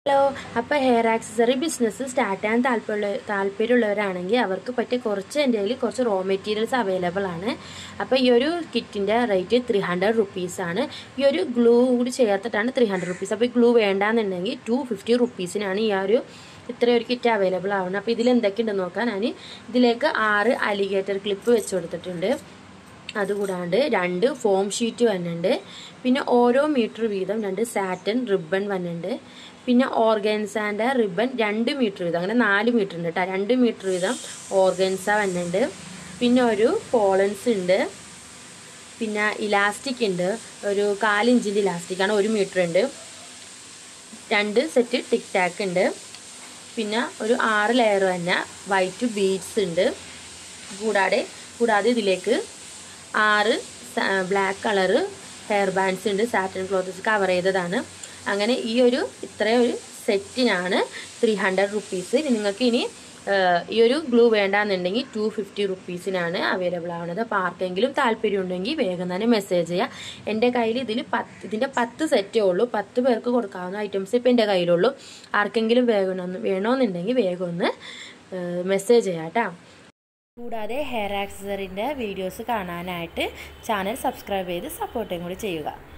hello അപ്പോൾ hair accessory business start ചെയ്യാൻ താല്പര്യമുള്ള താല്പര്യമുള്ളവരാണെങ്കിൽ അവർക്ക് പറ്റിയ കുറച്ച് എൻ്റെ കയ്യിൽ കുറച്ച് റോ മെറ്റീരിയൽസ് അവൈലബിൾ ആണ് അപ്പോൾ ഈ ഒരു കിറ്റിൻ്റെ റേറ്റ് ത്രീ ഹൺഡ്രഡ് റുപ്പീസാണ് ഈ ഒരു ഗ്ലൂ കൂടി ചേർത്തിട്ടാണ് ത്രീ ഹൺഡ്രഡ് റുപ്പീസ് അപ്പോൾ ഈ ഗ്ലൂ വേണ്ടാന്നുണ്ടെങ്കിൽ ടു ഫിഫ്റ്റി റുപ്പീസിനാണ് ഈ ആ ഒരു ഇത്രയും ഒരു കിറ്റ് അവൈലബിൾ ആവുന്നത് അപ്പോൾ ഇതിൽ എന്തൊക്കെയുണ്ടെന്ന് നോക്കാൻ ഞാൻ ഇതിലേക്ക് ആറ് അലിഗേറ്റർ ക്ലിപ്പ് വെച്ച് കൊടുത്തിട്ടുണ്ട് അതുകൂടാണ്ട് രണ്ട് ഫോം ഷീറ്റ് വന്നിട്ടുണ്ട് പിന്നെ ഓരോ മീറ്റർ വീതം രണ്ട് സാറ്റൻ റിബൺ വന്നിട്ടുണ്ട് പിന്നെ ഓർഗൻസാൻ്റെ റിബൺ രണ്ട് മീറ്റർ വീതം അങ്ങനെ നാല് മീറ്റർ ഉണ്ട് കേട്ടോ രണ്ട് മീറ്റർ വീതം ഓർഗൻസ വന്നിട്ടുണ്ട് പിന്നെ ഒരു പോളൻസ് ഉണ്ട് പിന്നെ ഇലാസ്റ്റിക് ഉണ്ട് ഒരു കാലിഞ്ചിൻ്റെ ഇലാസ്റ്റിക്കാണ് ഒരു മീറ്റർ ഉണ്ട് രണ്ട് സെറ്റ് ടിക് ടാക്ക് ഉണ്ട് പിന്നെ ഒരു ആറ് ലെയർ തന്നെ വൈറ്റ് ബീഡ്സ് ഉണ്ട് കൂടാതെ കൂടാതെ ഇതിലേക്ക് ആറ് ബ്ലാക്ക് കളറ് ഹെയർ ബാൻഡ്സ് ഉണ്ട് സാറ്റൻ ക്ലോത്ത്സ് കവർ ചെയ്തതാണ് അങ്ങനെ ഈ ഒരു ഇത്രയും ഒരു സെറ്റിനാണ് ത്രീ ഹൺഡ്രഡ് റുപ്പീസ് നിങ്ങൾക്ക് ഇനി ഈ ഒരു ഗ്ലൂ വേണ്ടാന്നുണ്ടെങ്കിൽ ടു ഫിഫ്റ്റി റുപ്പീസിനാണ് അവൈലബിൾ ആവുന്നത് അപ്പോൾ ആർക്കെങ്കിലും താല്പര്യം ഉണ്ടെങ്കിൽ വേഗം തന്നെ മെസ്സേജ് ചെയ്യുക എൻ്റെ കയ്യിൽ ഇതിൽ പത്ത് ഇതിൻ്റെ പത്ത് സെറ്റേ ഉള്ളൂ പത്ത് പേർക്ക് കൊടുക്കാവുന്ന ഐറ്റംസ് ഇപ്പോൾ എൻ്റെ കയ്യിലുള്ളൂ ആർക്കെങ്കിലും വേഗം വേണമെന്നുണ്ടെങ്കിൽ വേഗം ഒന്ന് മെസ്സേജ് ചെയ്യാം കേട്ടോ കൂടാതെ ഹെയർ ആക്സസറിൻ്റെ വീഡിയോസ് കാണാനായിട്ട് ചാനൽ സബ്സ്ക്രൈബ് ചെയ്ത് സപ്പോർട്ടും കൂടി ചെയ്യുക